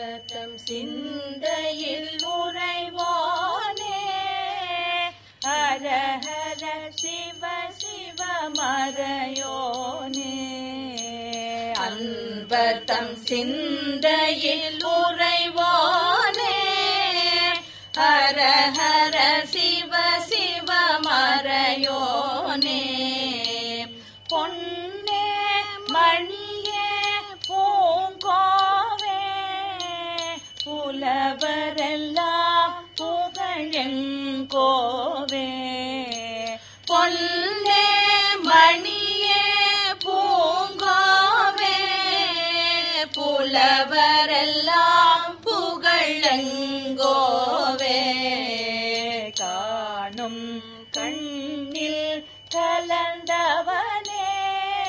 அன்பத்தம் சிந்தையில் உறைவோனே ஹர ஹர சிவ சிவ மறையோனே அன்பத்தம் சிந்தையில் உறைவோனே ஹர ஹர சிவ சிவ மறையோனே பொன்னே மணியே பூங்கோவே புலவரெல்லாம் புகழெங்கோவே பொன்னே மணியே பூங்கோவே புலவரெல்லாம் புகழெங்கோவே காணும் கண்ணில் கலந்தவனே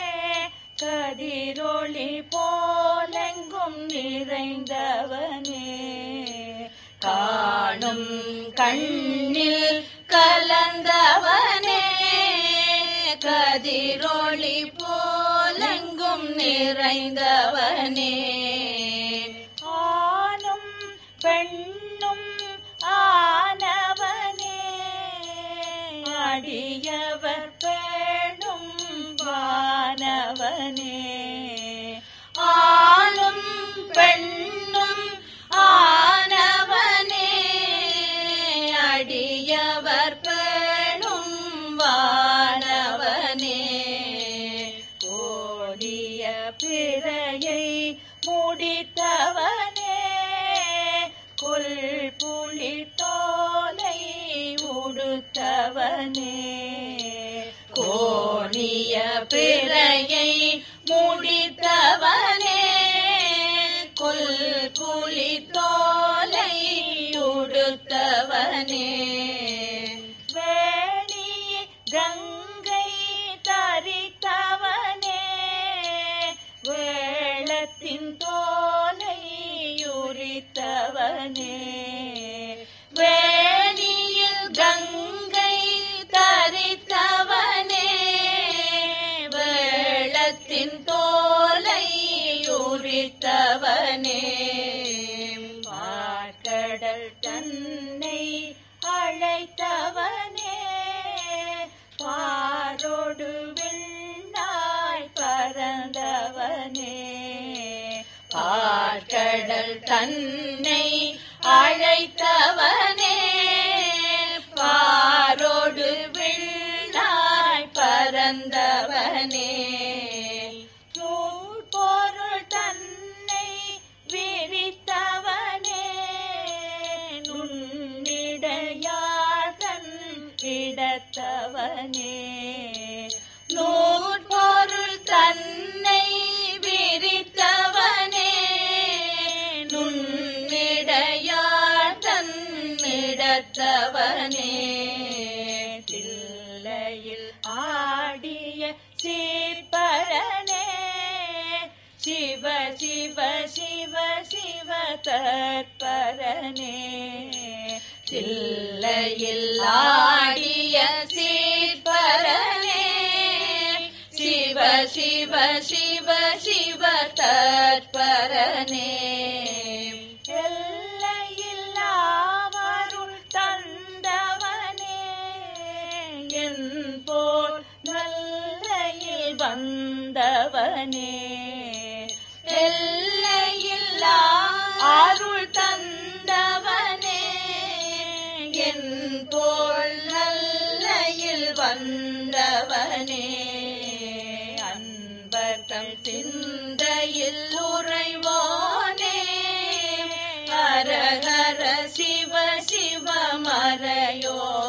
கதிரொளி போலெங்கும் நிறைந்தவனே காணும் கண்ணில் கலந்தவனே கதிரொளி போலெங்கும் நிறைந்தவனே ஆணும் பெண்ணும் ஆனவனே அடியவர் பேணும் வானவனே ஆணும் பெண்ணும் ஆனவனே அடியவர் பேணும் வானவனே கோடிய பிறையை முடித்தவனே கொல் புலி தோலை உடுத்தவனே கோணிய பிறையை முடித்தவனே கொல் புலி தோலை உடுத்தவனே வேணி கங்கை தரித்தவனே வேளத்தின் தோலை உரித்தவனே வேணியில் கங்கை தரித்தவனே வேளத்தின் தோலை உரித்தவனே பார்க்கடல் தன்னை அழைத்தவனே பாரோடு விண்ணாய் பறந்தவனே பார்க்கடல் தன்னை அழைத்தவனே பாரோடு விண்ணாய் பறந்தவனே நூல் பொருள் தன்னை விரித்தவனே நுண்ணிடையாதன் இடத்தவனே நூற்பொருள் தன்னை விரித்தவனே நுண்ணிடையாதன் இடத்தவனே தில்லையில் ஆடிய சீர்பரனே சிவ சிவ சிவ சிவ தற்பரனே தில்லையில் ஆடிய சீர்பரனே சிவ சிவ சிவ சிவ தற்பரனே எல்லையில்லாமருள் தந்தவனே என் போல் நல்லையில் வந்தவனே எல்லையில்லா அருள் தந்தவனே என் போல் நல்லையில் வந்தவனே அன்பர்தம் சிந்தையில் உறைவோனே ஹர ஹர சிவ சிவ மறையோ